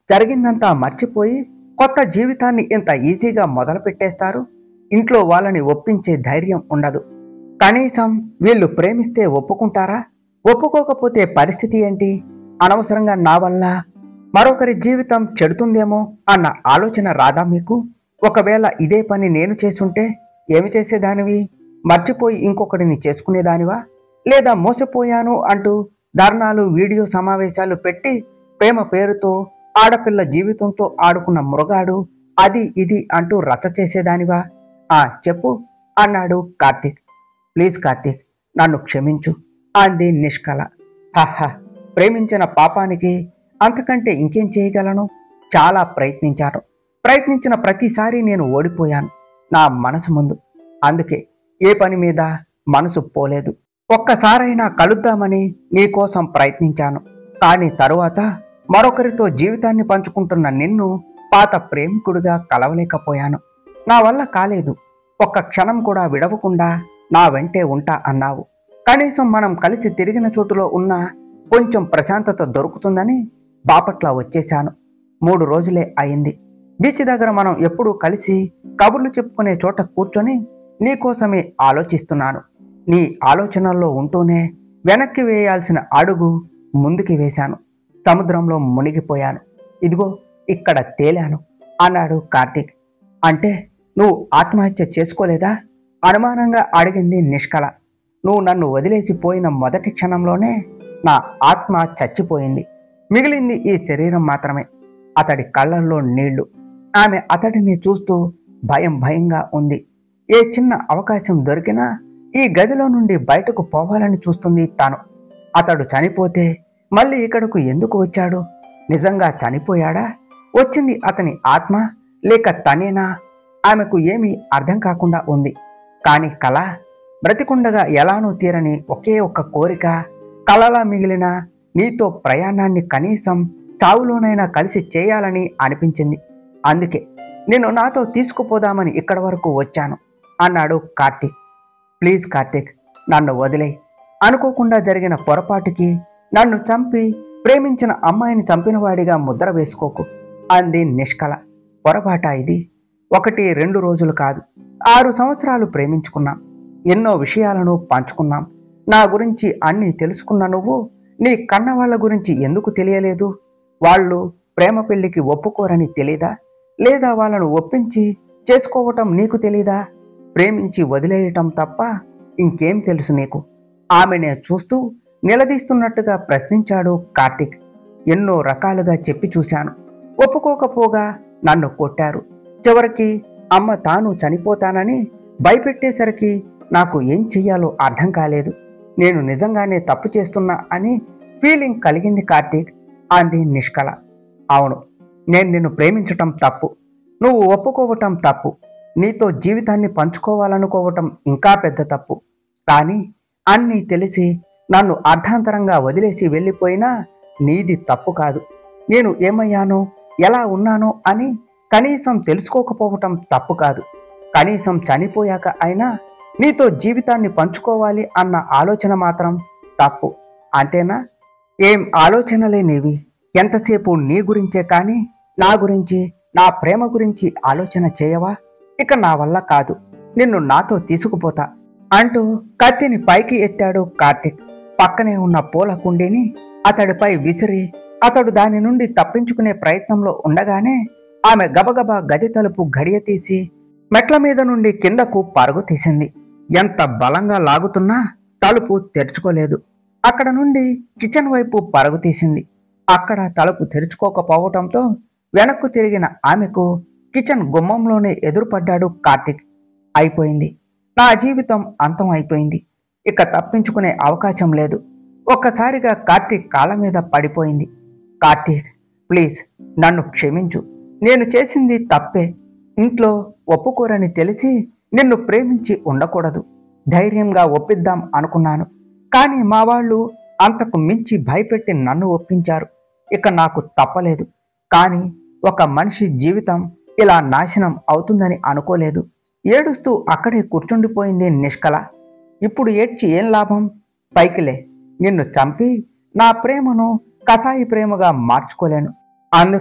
జరిగిందంతా మర్చిపోయి కొత్త జీవితాన్ని ఇంత ఈజీగా మొదలు పెట్టేస్తారు ఇంట్లో వాళ్ళని ఒప్పించే ధైర్యం ఉండదు కనీసం వీళ్ళు ప్రేమిస్తే ఒప్పుకుంటారా ఒప్పుకోకపోతే పరిస్థితి ఏంటి అనవసరంగా నా వల్ల మరొకరి జీవితం చెడుతుందేమో అన్న ఆలోచన రాదా మీకు ఒకవేళ ఇదే పని నేను చేసుంటే ఏమి చేసేదానివి మర్చిపోయి ఇంకొకటిని చేసుకునేదానివా లేదా మోసపోయాను అంటూ ధర్నాలు వీడియో సమావేశాలు పెట్టి ప్రేమ పేరుతో ఆడపిల్ల జీవితంతో ఆడుకున్న మృగాడు అది ఇది అంటూ రచ్చ చేసేదానివా ఆ చెప్పు అన్నాడు కార్తీక్ ప్లీజ్ కార్తీక్ నన్ను క్షమించు అంది నిష్కల హహ ప్రేమించిన పాపానికి అంతకంటే ఇంకేం చేయగలను చాలా ప్రయత్నించాను ప్రయత్నించిన ప్రతిసారి నేను ఓడిపోయాను నా మనసు ముందు అందుకే ఏ పని మీద మనసు పోలేదు ఒక్కసారైనా కలుద్దామని నీకోసం ప్రయత్నించాను కానీ తరువాత మరొకరితో జీవితాన్ని పంచుకుంటున్న నిన్ను పాత ప్రేమికుడిగా కలవలేకపోయాను నా వల్ల కాలేదు ఒక్క క్షణం కూడా విడవకుండా నా వెంటే ఉంటా అన్నావు కనీసం మనం కలిసి తిరిగిన చోటులో ఉన్న కొంచెం ప్రశాంతత దొరుకుతుందని బాపట్ల వచ్చేశాను మూడు రోజులే అయింది బీచ్ దగ్గర మనం ఎప్పుడూ కలిసి కబుర్లు చెప్పుకునే చోట కూర్చొని నీకోసమే ఆలోచిస్తున్నాను నీ ఆలోచనల్లో ఉంటూనే వెనక్కి వేయాల్సిన అడుగు ముందుకి వేశాను సముద్రంలో మునిగిపోయాను ఇదిగో ఇక్కడ తేలాను అన్నాడు కార్తీక్ అంటే నువ్వు ఆత్మహత్య చేసుకోలేదా అనుమానంగా అడిగింది నిష్కల నువ్వు నన్ను వదిలేసి పోయిన మొదటి క్షణంలోనే నా ఆత్మ చచ్చిపోయింది మిగిలింది ఈ శరీరం మాత్రమే అతడి కళ్ళల్లో నీళ్లు ఆమె అతడిని చూస్తూ భయం భయంగా ఉంది ఏ చిన్న అవకాశం దొరికినా ఈ గదిలో నుండి బయటకు పోవాలని చూస్తుంది తాను అతడు చనిపోతే మళ్ళీ ఇక్కడకు ఎందుకు వచ్చాడు నిజంగా చనిపోయాడా వచ్చింది అతని ఆత్మ లేక తనేనా ఆమెకు ఏమీ అర్థం కాకుండా ఉంది కాని కళ బ్రతికుండగా ఎలానూ తీరని ఒకే ఒక్క కోరిక కలలా మిగిలిన నీతో ప్రయాణాన్ని కనీసం చావులోనైనా కలిసి చేయాలని అనిపించింది అందుకే నేను నాతో తీసుకుపోదామని ఇక్కడి వరకు వచ్చాను అన్నాడు కార్తీక్ ప్లీజ్ కార్తీక్ నన్ను వదిలే అనుకోకుండా జరిగిన పొరపాటుకి నన్ను చంపి ప్రేమించిన అమ్మాయిని చంపినవాడిగా ముద్ర వేసుకోకు అంది నిష్కల పొరపాట ఇది ఒకటి రెండు రోజులు కాదు ఆరు సంవత్సరాలు ప్రేమించుకున్నాం ఎన్నో విషయాలను పంచుకున్నాం నా గురించి అన్నీ తెలుసుకున్న నువ్వు నీ కన్నవాళ్ల గురించి ఎందుకు తెలియలేదు వాళ్ళు ప్రేమ పెళ్లికి ఒప్పుకోరని తెలీదా లేదా వాళ్ళను ఒప్పించి చేసుకోవటం నీకు తెలీదా ప్రేమించి వదిలేయటం తప్ప ఇంకేం తెలుసు నీకు ఆమెనే చూస్తూ నిలదీస్తున్నట్టుగా ప్రశ్నించాడు కార్తీక్ ఎన్నో రకాలుగా చెప్పి చూశాను ఒప్పుకోకపోగా నన్ను కొట్టారు చివరికి అమ్మ తాను చనిపోతానని భయపెట్టేసరికి నాకు ఏం చెయ్యాలో అర్థం కాలేదు నేను నిజంగానే తప్పు చేస్తున్నా అని ఫీలింగ్ కలిగింది కార్తీక్ అంది నిష్కల అవును నేను నిన్ను ప్రేమించటం తప్పు నువ్వు ఒప్పుకోవటం తప్పు నీతో జీవితాన్ని పంచుకోవాలనుకోవటం ఇంకా పెద్ద తప్పు కానీ అన్నీ తెలిసి నన్ను అర్ధాంతరంగా వదిలేసి వెళ్ళిపోయినా నీది తప్పు కాదు నేను ఏమయ్యానో ఎలా ఉన్నానో అని కనీసం తెలుసుకోకపోవటం తప్పు కాదు కనీసం చనిపోయాక అయినా నీతో జీవితాన్ని పంచుకోవాలి అన్న ఆలోచన మాత్రం తప్పు అంతేనా ఏం ఆలోచనలే నీవి ఎంతసేపు నీ గురించే కానీ నా గురించి నా ప్రేమ గురించి ఆలోచన చేయవా ఇక నా వల్ల కాదు నిన్ను నాతో తీసుకుపోతా అంటూ కత్తిని పైకి ఎత్తాడు కార్తిక్ పక్కనే ఉన్న పూల కుండీని అతడిపై విసిరి అతడు దాని నుండి తప్పించుకునే ప్రయత్నంలో ఉండగానే ఆమె గబగబా గది తలుపు గడియ తీసి మెట్ల మీద నుండి కిందకు పరుగు తీసింది ఎంత బలంగా లాగుతున్నా తలుపు తెరుచుకోలేదు అక్కడ నుండి కిచెన్ వైపు పరుగు తీసింది అక్కడ తలుపు తెరుచుకోకపోవటంతో వెనక్కు తిరిగిన ఆమెకు కిచెన్ గుమ్మంలోనే ఎదురుపడ్డాడు కార్తిక్ అయిపోయింది నా జీవితం అంతం అయిపోయింది ఇక తప్పించుకునే అవకాశం లేదు ఒక్కసారిగా కార్తీక్ కాళ్ళ మీద పడిపోయింది కార్తీక్ ప్లీజ్ నన్ను క్షమించు నేను చేసింది తప్పే ఇంట్లో ఒప్పుకోరని తెలిసి నిన్ను ప్రేమించి ఉండకూడదు ధైర్యంగా ఒప్పిద్దాం అనుకున్నాను కానీ మా వాళ్ళు అంతకు మించి భయపెట్టి నన్ను ఒప్పించారు ఇక నాకు తప్పలేదు కానీ ఒక మనిషి జీవితం ఇలా నాశనం అవుతుందని అనుకోలేదు ఏడుస్తూ అక్కడే కూర్చుండిపోయింది నిష్కల ఇప్పుడు ఏడ్చి ఏం లాభం పైకిలే నిన్ను చంపి నా ప్రేమను కసాయి ప్రేమగా మార్చుకోలేను అందుకే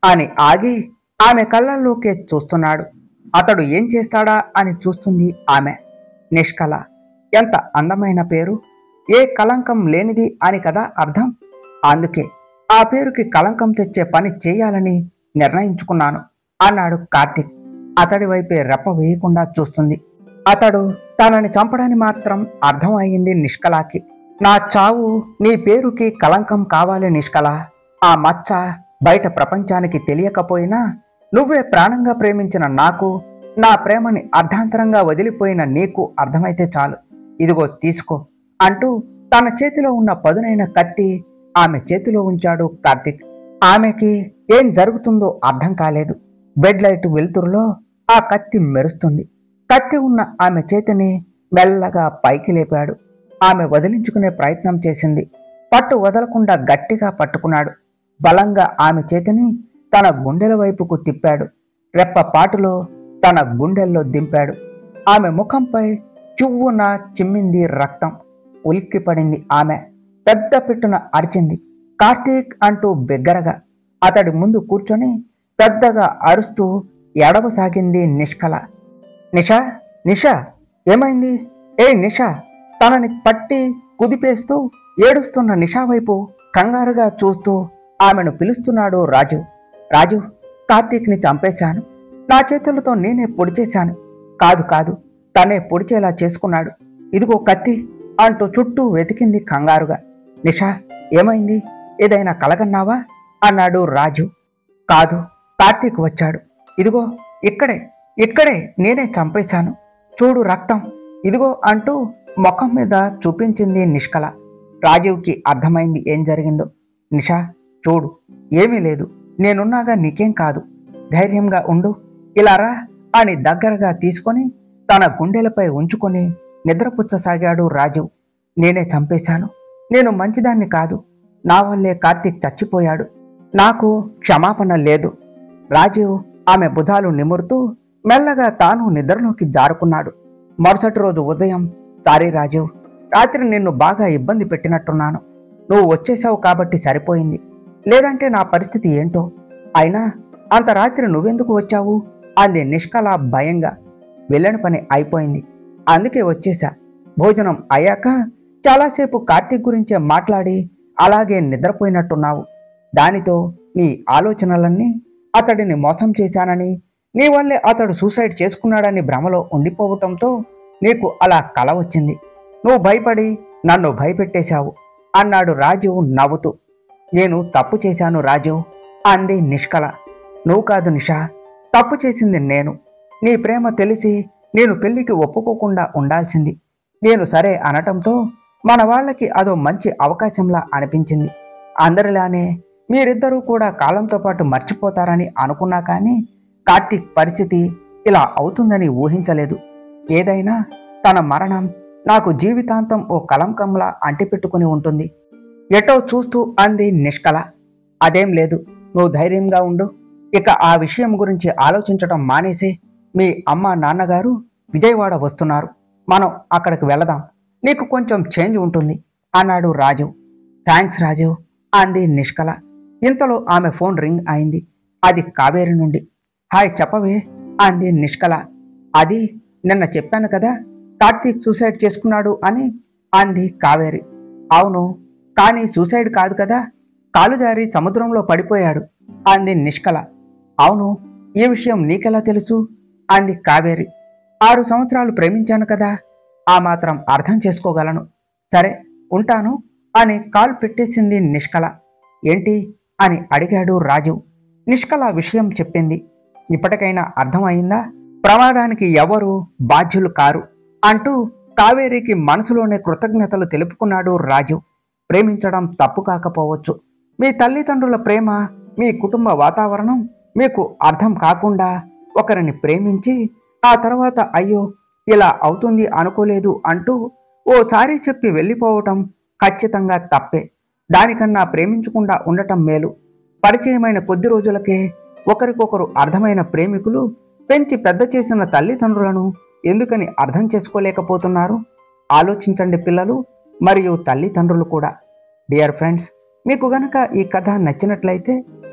అని ఆగి ఆమె కళ్ళల్లోకే చూస్తున్నాడు అతడు ఏం చేస్తాడా అని చూస్తుంది ఆమె నిష్కల ఎంత అందమైన పేరు ఏ కలంకం లేనిది అని కదా అర్థం అందుకే ఆ పేరుకి కలంకం తెచ్చే పని చేయాలని నిర్ణయించుకున్నాను అన్నాడు కార్తిక్ అతడి వైపే రెప్ప వేయకుండా చూస్తుంది అతడు తనని చంపడని మాత్రం అర్థం అయింది నిష్కలాకి నా చావు నీ పేరుకి కలంకం కావాలి నిష్కల ఆ మచ్చ బయట ప్రపంచానికి తెలియకపోయినా నువ్వే ప్రాణంగా ప్రేమించిన నాకు నా ప్రేమని అర్ధాంతరంగా వదిలిపోయిన నీకు అర్థమైతే చాలు ఇదిగో తీసుకో అంటూ తన చేతిలో ఉన్న పదునైన కత్తి ఆమె చేతిలో ఉంచాడు కార్తిక్ ఆమెకి ఏం జరుగుతుందో అర్థం కాలేదు బెడ్ లైట్ వెలుతురులో ఆ కత్తి మెరుస్తుంది కత్తి ఉన్న ఆమె చేతిని మెల్లగా పైకి లేపాడు ఆమె వదిలించుకునే ప్రయత్నం చేసింది పట్టు వదలకుండా గట్టిగా పట్టుకున్నాడు బలంగా ఆమె చేతిని తన గుండెల వైపుకు తిప్పాడు రెప్పపాటులో తన గుండెల్లో దింపాడు ఆమె ముఖంపై చువ్వున చిమ్మింది రక్తం ఉలిక్కిపడింది ఆమె పెద్ద పెట్టున అరిచింది కార్తీక్ అంటూ బిగ్గరగా అతడి ముందు కూర్చొని పెద్దగా అరుస్తూ ఎడవసాగింది నిష్కల నిషా నిషా ఏమైంది ఏ నిషా తనని పట్టి కుదిపేస్తూ ఏడుస్తున్న నిషా వైపు కంగారుగా చూస్తూ ఆమెను పిలుస్తున్నాడు రాజు రాజు కార్తీక్ని చంపేశాను నా చేతులతో నేనే పొడిచేశాను కాదు కాదు తనే పొడిచేలా చేసుకున్నాడు ఇదిగో కత్తి అంటూ చుట్టూ వెతికింది కంగారుగా నిషా ఏమైంది ఏదైనా కలగన్నావా అన్నాడు రాజు కాదు కార్తీక్ వచ్చాడు ఇదిగో ఇక్కడే ఇక్కడే నేనే చంపేశాను చూడు రక్తం ఇదిగో అంటూ ముఖం మీద చూపించింది నిష్కల రాజీవ్కి అర్థమైంది ఏం జరిగిందో నిషా చూడు ఏమీ లేదు నేనున్నాగా నీకేం కాదు ధైర్యంగా ఉండు ఇలా రా అని దగ్గరగా తీసుకొని తన గుండెలపై ఉంచుకొని నిద్రపుచ్చసాగాడు రాజీవ్ నేనే చంపేశాను నేను మంచిదాన్ని కాదు నా వల్లే కార్తీక్ చచ్చిపోయాడు నాకు క్షమాపణ లేదు రాజీవ్ ఆమె భుజాలు నిమురుతూ మెల్లగా తాను నిద్రలోకి జారుకున్నాడు మరుసటి రోజు ఉదయం సారీ రాజీవ్ రాత్రి నిన్ను బాగా ఇబ్బంది పెట్టినట్టున్నాను నువ్వు వచ్చేసావు కాబట్టి సరిపోయింది లేదంటే నా పరిస్థితి ఏంటో అయినా అంత రాత్రి నువ్వెందుకు వచ్చావు అంది నిష్కల భయంగా వెళ్ళని పని అయిపోయింది అందుకే వచ్చేసా భోజనం అయ్యాక చాలాసేపు కార్తీక్ గురించే మాట్లాడి అలాగే నిద్రపోయినట్టున్నావు దానితో నీ ఆలోచనలన్నీ అతడిని మోసం చేశానని నీ వల్లే అతడు సూసైడ్ చేసుకున్నాడని భ్రమలో ఉండిపోవటంతో నీకు అలా కల వచ్చింది నువ్వు భయపడి నన్ను భయపెట్టేశావు అన్నాడు రాజు నవ్వుతూ నేను తప్పు చేశాను రాజు అంది నిష్కల నువ్వు కాదు నిషా తప్పు చేసింది నేను నీ ప్రేమ తెలిసి నేను పెళ్లికి ఒప్పుకోకుండా ఉండాల్సింది నేను సరే అనటంతో మన వాళ్ళకి అదో మంచి అవకాశంలా అనిపించింది అందరిలానే మీరిద్దరూ కూడా కాలంతో పాటు మర్చిపోతారని అనుకున్నా కానీ కార్తీక్ పరిస్థితి ఇలా అవుతుందని ఊహించలేదు ఏదైనా తన మరణం నాకు జీవితాంతం ఓ కలంకంలా అంటిపెట్టుకుని ఉంటుంది ఎటో చూస్తూ అంది నిష్కల అదేం లేదు నువ్వు ధైర్యంగా ఉండు ఇక ఆ విషయం గురించి ఆలోచించటం మానేసి మీ అమ్మ నాన్నగారు విజయవాడ వస్తున్నారు మనం అక్కడికి వెళదాం నీకు కొంచెం చేంజ్ ఉంటుంది అన్నాడు రాజు థ్యాంక్స్ రాజు అంది నిష్కల ఇంతలో ఆమె ఫోన్ రింగ్ అయింది అది కావేరి నుండి హాయ్ చెప్పవే అంది నిష్కల అది నిన్న చెప్పాను కదా కార్తీక్ సూసైడ్ చేసుకున్నాడు అని అంది కావేరి అవును కానీ సూసైడ్ కాదు కదా కాలు జారి సముద్రంలో పడిపోయాడు అంది నిష్కల అవును ఈ విషయం నీకెలా తెలుసు అంది కావేరి ఆరు సంవత్సరాలు ప్రేమించాను కదా ఆ మాత్రం అర్థం చేసుకోగలను సరే ఉంటాను అని కాల్ పెట్టేసింది నిష్కల ఏంటి అని అడిగాడు రాజు నిష్కల విషయం చెప్పింది ఇప్పటికైనా అర్థమైందా ప్రమాదానికి ఎవరు బాధ్యులు కారు అంటూ కావేరికి మనసులోనే కృతజ్ఞతలు తెలుపుకున్నాడు రాజు ప్రేమించడం తప్పు కాకపోవచ్చు మీ తల్లిదండ్రుల ప్రేమ మీ కుటుంబ వాతావరణం మీకు అర్థం కాకుండా ఒకరిని ప్రేమించి ఆ తర్వాత అయ్యో ఇలా అవుతుంది అనుకోలేదు అంటూ ఓసారి చెప్పి వెళ్ళిపోవటం ఖచ్చితంగా తప్పే దానికన్నా ప్రేమించకుండా ఉండటం మేలు పరిచయమైన కొద్ది రోజులకే ఒకరికొకరు అర్థమైన ప్రేమికులు పెంచి పెద్ద చేసిన తల్లిదండ్రులను ఎందుకని అర్థం చేసుకోలేకపోతున్నారు ఆలోచించండి పిల్లలు మరియు తల్లిదండ్రులు కూడా డియర్ ఫ్రెండ్స్ మీకు గనక ఈ కథ నచ్చినట్లయితే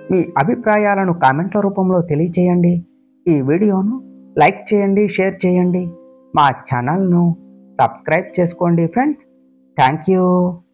మీ అభిప్రాయాలను కామెంట్ల రూపంలో తెలియచేయండి ఈ వీడియోను లైక్ చేయండి షేర్ చేయండి మా ఛానల్ను సబ్స్క్రైబ్ చేసుకోండి ఫ్రెండ్స్ థ్యాంక్ యూ